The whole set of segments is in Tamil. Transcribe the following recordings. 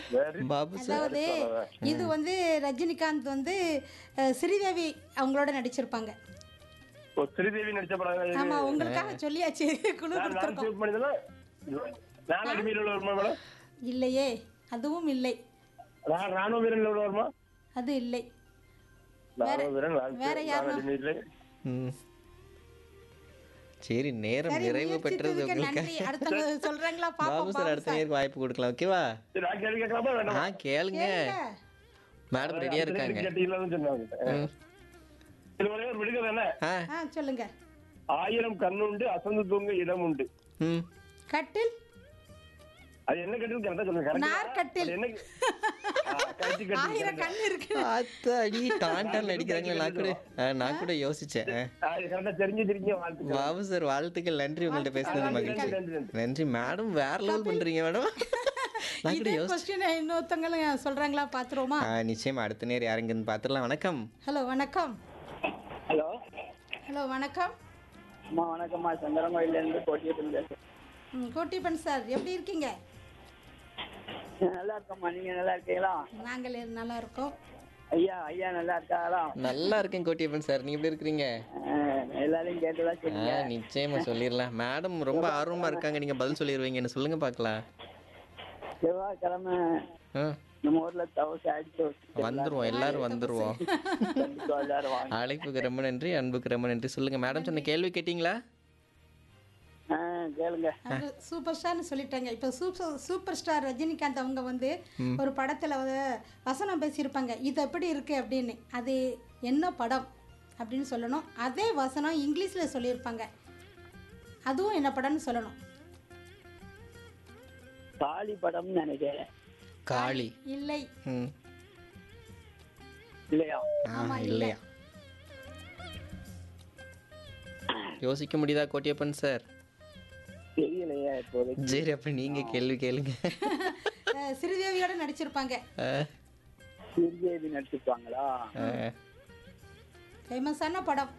Very பாபு சார் அதாவது இது வந்து ரஜினிகாந்த் வந்து அஹ், ஸ்ரீதேவி அவங்களோட நடிச்சிருப்பாங்க ஓ, ஸ்ரீதேவி நடிச்ச படம் இது. ஆமா உங்களுக்காக சொல்லியாச்சு குழு நான் நான் கொடுத்துருக்கோம் save பண்ணதெல்லாம் நான் அடிமையில் உள்ள வருமா மேடம் இல்லையே அதுவும் இல்லை நான் ராணுவ வீரன் உள்ள வருமா அது இல்லை ராணுவ வீரன் நான் வேற நான் யாரும் அடிமையில் ம். சரி நேரம் சரி, நிறைவு பெற்றது முயற்சித்ததுக்கு உங்களுக்கு நன்றி அடுத்தவங்க சொல்றாங்களா பாபு பாப்போம் சார் அடுத்த நேருக்கு வாய்ப்பு கொடுக்கலாம் ஓகேவா சரி நான் கேள்வி கேட்கலாமா வேண்டாம் ஆ கேளுங்க மேடம் ரெடியா இருக்காங்க கேட்டீங்களான்னு சொன்னாங்க ம். இது ஒரே ஒரு விடுதலை என்ன ஆ ஆ சொல்லுங்க ஆயிரம் கண்ணுண்டு அசந்து தூங்க இடம் உண்டு ம் கட்டில் அது என்ன கட்டில் கரெக்டா சொல்லுங்க correct ஆ? நார்க்கட்டில். அது என்ன ஆ, கட்டி கட்டி ஆயிரம் கண் இருக்கு அத்தாடி டான் டான் அடிக்கிறாங்களே நான் கூட ஆ, நான் கூட யோசிச்சேன் ஆ. அது கரெக்டா தெரிஞ்சு தெரிஞ்சு வாழ்த்துக்கள் பாபு சார் வாழ்த்துக்கள் நன்றி உங்கள்ட்ட பேசுனது நன்றி, மகிழ்ச்சி நன்றி, நன்றி. நன்றி மேடம் வேற லெவல் பண்றீங்க மேடம் நான் கூட இதே யோசி கொஸ்டின் இன்னொருத்தவங்களும் சொல்றாங்களா பாத்துருவோமா ஆ, நிச்சயமா அடுத்த நேரம் யாருங்கன்னு பார்த்துடலாம் வணக்கம் ஹலோ வணக்கம் ஹலோ ஹலோ வணக்கம் அம்மா வணக்கம்மா சங்கரங்கோயிலேருந்து கோட்டியத்தில் பேசுகிறேன் ம், கோட்டிப்பன் சார் எப்படி இருக்கீங்க நல்லா இருக்கம்மா நீங்கள் நல்லா இருக்கீங்களா நாங்கள் நல்லா இருக்கோம் ஐயா ஐயா நல்லா இருக்காங்களா நல்லா இருக்கேன் கோட்டியப்பன் சார் நீ எப்படி இருக்கிறீங்க அஹ், எல்லாரையும் கேட்டதா ஆ சொல்லுங்க நிச்சயமா சொல்லிடலாம் மேடம் ரொம்ப ஆர்வமா இருக்காங்க நீங்க பதில் சொல்லிடுவீங்கன்னு சொல்லுங்க பார்க்கலாம் செவ்வாய்க்கிழமை ஆ, நம்ம ஊர்ல தவசை அடிச்சு வச்சுட்டு வந்துருவோம் எல்லாரும் வந்துருவோம் கண்டிப்பா எல்லாரும் வாங்க அழைப்புக்கு ரொம்ப நன்றி அன்புக்கு ரொம்ப நன்றி சொல்லுங்க மேடம் சொன்ன கேள்வி கேட்டீங்களா ஆ, கேளுங்க அது சூப்பர் ஸ்டார்னு சொல்லிட்டாங்க இப்போ சூப்பர் சூப்பர் ஸ்டார் ரஜினிகாந்த் அவங்க வந்து ஒரு படத்தில் வந்து வசனம் பேசியிருப்பாங்க இது எப்படி இருக்கு அப்படின்னு அது என்ன படம் அப்படின்னு சொல்லணும் அதே வசனம் இங்கிலீஷில் சொல்லியிருப்பாங்க அதுவும் என்ன படம்னு சொல்லணும் காளி படம்னு நினைக்கிறேன் காளி இல்லை ம் இல்லையா ஆ இல்லையா யோசிக்க முடியுதா கோட்டியப்பன் சார் தெரியலையா இப்போதைக்கு சரி அப்ப நீங்க கேள்வி கேளுங்க அஹ் ஸ்ரீதேவியோட நடிச்சிருப்பாங்க ஆ, சிறுதேவி நடிச்சிருப்பாங்களா ஆ. ஃபேமஸான படம்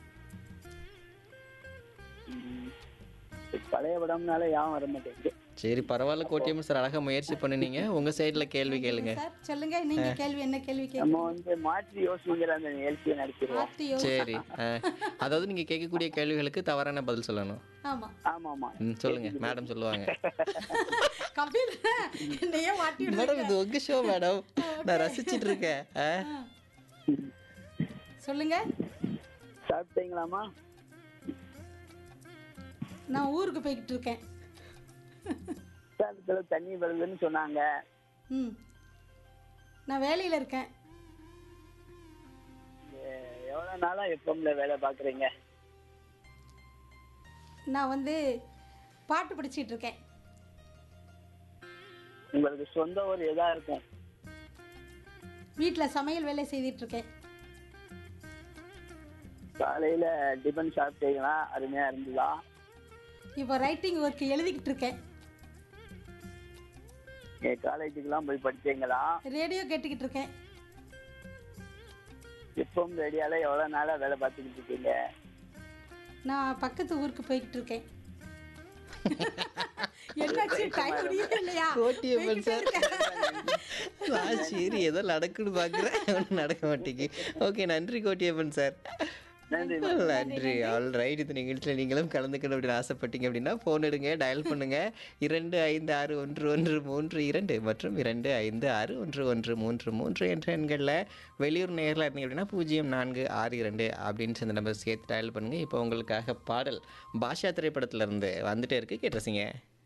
ம். பழைய படம்னால யாவும் வர மாட்டேங்குது சரி பரவாயில்ல கோட்டியம்மன் சார் அழகா முயற்சி பண்ணுனீங்க உங்க சைடுல கேள்வி கேளுங்க சார் சொல்லுங்க நீங்க கேள்வி என்ன கேள்வி நம்ம கேட்க வந்து மாற்றி யோசனைங்கிற அந்த நிகழ்ச்சியை நடத்திடுவோம் மாற்றி யோ- சரி ஆ. அதாவது நீங்க கேட்கக்கூடிய கேள்விகளுக்கு தவறான பதில் சொல்லணும் ஆமா ஆமா ஆமா ம் சொல்லுங்க மேடம் சொல்லுவாங்க கபில் என்னையே மாட்டி மேடம் இது உங்க ஷோ மேடம் நான் ரசிச்சிட்டு இருக்கேன் ஆ? சொல்லுங்க சாப்பிட்டீங்களாமா நான் ஊருக்கு போய்கிட்டு இருக்கேன் சாப்பிட்டு தண்ணி வருதுன்னு சொன்னாங்க ம் நான் வேலையில் இருக்கேன் எ- எவ்வளவு நாளா எப்பம்ல வேலை பாக்குறீங்க நான் வந்து பாட்டு படிச்சிட்டு இருக்கேன் உங்களுக்கு சொந்த ஊர் எதா இருக்கும் வீட்டில் சமையல் வேலை செய்துட்டு இருக்கேன் காலையில டிபன் சாப்பிட்டீங்களா அருமையா இருந்ததா இப்போ ரைட்டிங் ஒர்க் எழுதிக்கிட்டு இருக்கேன் என் காலேஜுக்கெல்லாம் போய் படிச்சீங்களா ரேடியோ கேட்டுக்கிட்டு இருக்கேன் எப்பவும் ரேடியோல எவ்வளவு நாளா வேலை பார்த்துக்கிட்டு இருக்கீங்க நான் பக்கத்து ஊருக்கு போய்கிட்டு இருக்கேன் என்னாச்சு டைம் முடியல இல்லையா கோட்டியம்மன் போய்கிட்டே சார் இருக்கேன். நான் சரி ஏதோ நடக்குன்னு பார்க்குறேன் ஒன்றும் நடக்க மாட்டேங்கி ஓகே நன்றி கோட்டியப்பன் சார் நன்றி நன்றி ஆல் ரைட் இந்த நிகழ்ச்சியில் நீங்களும் கலந்துக்கணும் அப்படின்னு ஆசைப்பட்டீங்க அப்படின்னா ஃபோன் எடுங்க டயல் பண்ணுங்க இரண்டு ஐந்து ஆறு ஒன்று ஒன்று மூன்று இரண்டு மற்றும் இரண்டு ஐந்து ஆறு ஒன்று ஒன்று மூன்று மூன்று என்ற எண்களில் வெளியூர் நேரில் இருந்தீங்க அப்படின்னா பூஜ்ஜியம் நான்கு ஆறு இரண்டு அப்படின்னு இந்த நம்பர் சேர்த்து டயல் பண்ணுங்க இப்போ உங்களுக்காக பாடல் பாஷா திரைப்படத்துல இருந்து வந்துட்டே இருக்கு கேட்டுறசிங்க